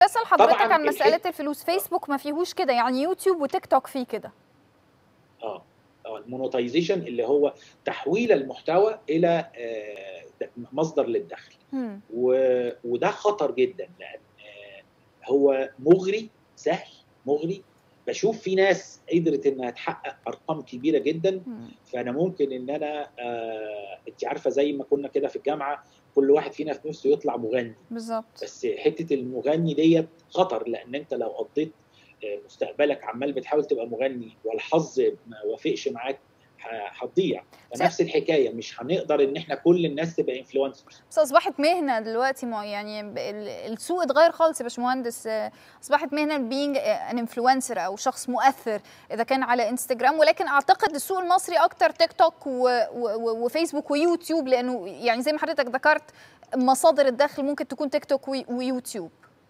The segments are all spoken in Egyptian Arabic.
اسال حضرتك طبعاً عن مساله الحت- الفلوس فيسبوك ما فيهوش كده يعني يوتيوب وتيك توك فيه كده اه اه المونوتايزيشن اللي هو تحويل المحتوى الى آه، د- مصدر للدخل مم. و- وده خطر جدا لان آه، هو مغري سهل مغري بشوف في ناس قدرت انها تحقق ارقام كبيره جدا مم. فانا ممكن ان انا آه انت عارفه زي ما كنا كده في الجامعه كل واحد فينا في نفسه يطلع مغني بالظبط بس حته المغني ديت خطر لان انت لو قضيت آه، مستقبلك عمال بتحاول تبقى مغني والحظ ما وافقش معاك ه- هتضيع فنفس الحكايه مش هنقدر ان احنا كل الناس تبقى انفلونسرز بس اصبحت مهنه دلوقتي ما يعني ب- ال- السوق اتغير خالص يا باشمهندس آه، اصبحت مهنه بينج ان انفلونسر او شخص مؤثر اذا كان على انستجرام ولكن اعتقد السوق المصري اكتر تيك توك و- و- وفيسبوك ويوتيوب لانه يعني زي ما حضرتك ذكرت مصادر الدخل ممكن تكون تيك توك وي- ويوتيوب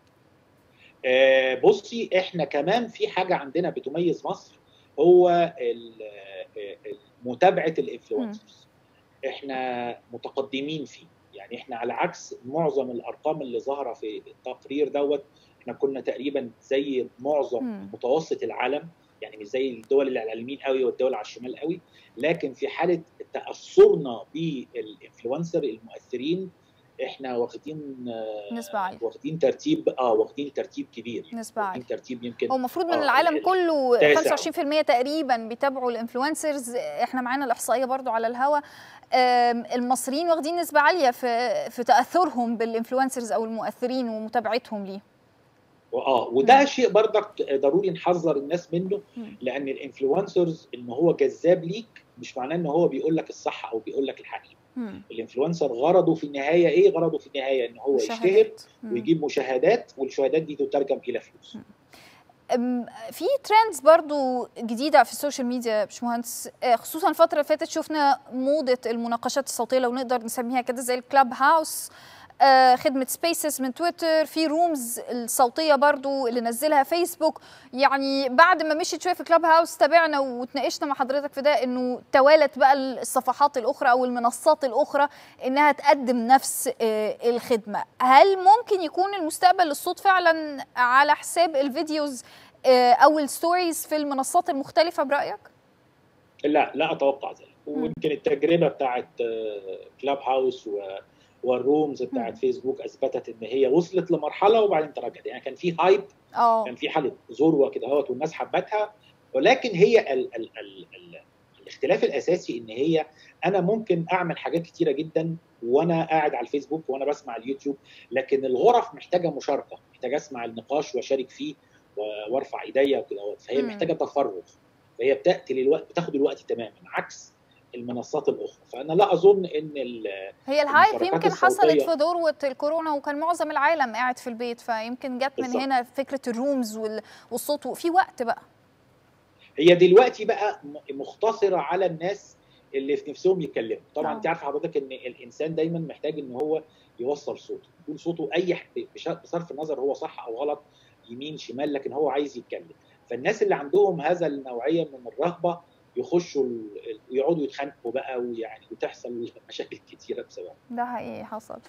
آه، بصي احنا كمان في حاجه عندنا بتميز مصر هو ال- آه، متابعه الانفلونسرز احنا متقدمين فيه يعني احنا على عكس معظم الارقام اللي ظاهره في التقرير دوت احنا كنا تقريبا زي معظم مم. متوسط العالم يعني مش زي الدول اللي على اليمين قوي والدول على الشمال قوي لكن في حاله تاثرنا بالانفلونسر المؤثرين احنا واخدين آه، نسبة عالية. واخدين ترتيب اه واخدين ترتيب كبير نسبة عالية. واخدين ترتيب يمكن هو المفروض من آه، العالم ال- كله تاسع. 25% تقريبا بيتابعوا الانفلونسرز احنا معانا الاحصائيه برضو على الهوا آم، المصريين واخدين نسبه عاليه في في تاثرهم بالانفلونسرز او المؤثرين ومتابعتهم ليه اه وده مم. شيء برضك ضروري نحذر الناس منه مم. لان الانفلونسرز ان هو جذاب ليك مش معناه ان هو بيقول لك الصح او بيقول لك الحقيقه مم. الانفلونسر غرضه في النهايه ايه غرضه في النهايه ان هو يشتهر مشاهدات. مم. ويجيب مشاهدات والشهادات دي تترجم الى فلوس أم، في ترندز برضو جديدة في السوشيال ميديا يا باشمهندس آه، خصوصا الفترة اللي فاتت شفنا موضة المناقشات الصوتية لو نقدر نسميها كده زي الكلاب هاوس آه، خدمة سبيسز من تويتر في رومز الصوتية برضو اللي نزلها فيسبوك يعني بعد ما مشيت شوية في كلاب هاوس تابعنا وتناقشنا مع حضرتك في ده انه توالت بقى الصفحات الاخرى او المنصات الاخرى انها تقدم نفس آه، الخدمة هل ممكن يكون المستقبل للصوت فعلا على حساب الفيديوز آه، او الستوريز في المنصات المختلفة برأيك؟ لا لا اتوقع ذلك ويمكن التجربه بتاعت كلاب هاوس والرومز بتاعت مم. فيسبوك اثبتت ان هي وصلت لمرحله وبعدين تراجعت يعني كان في هايب اه كان في حاله ذروه كده اهوت والناس حبتها ولكن هي ال ال ال ال الاختلاف الاساسي ان هي انا ممكن اعمل حاجات كتيره جدا وانا قاعد على الفيسبوك وانا بسمع اليوتيوب لكن الغرف محتاجه مشاركه محتاجه اسمع النقاش واشارك فيه و- وارفع ايديا وكده اهوت. فهي مم. محتاجه تفرغ فهي بتقتل الوقت بتاخد الوقت تماما عكس المنصات الاخرى فانا لا اظن ان ال- هي الهايب المشاركات يمكن حصلت الصوتية. في ذروة الكورونا وكان معظم العالم قاعد في البيت فيمكن جت من بالظبط. هنا فكرة الرومز وال- والصوت وفي وقت بقى هي دلوقتي بقى م- مختصره على الناس اللي في نفسهم يتكلموا طبعا آه. انت عارفه حضرتك ان الانسان دايما محتاج ان هو يوصل صوته يكون صوته اي ح- بش- بصرف النظر هو صح او غلط يمين شمال لكن هو عايز يتكلم فالناس اللي عندهم هذا النوعيه من الرغبه يخشوا ال- ويقعدوا يتخانقوا بقى ويعني وتحصل مشاكل كتيره بسببها ده حقيقي حصل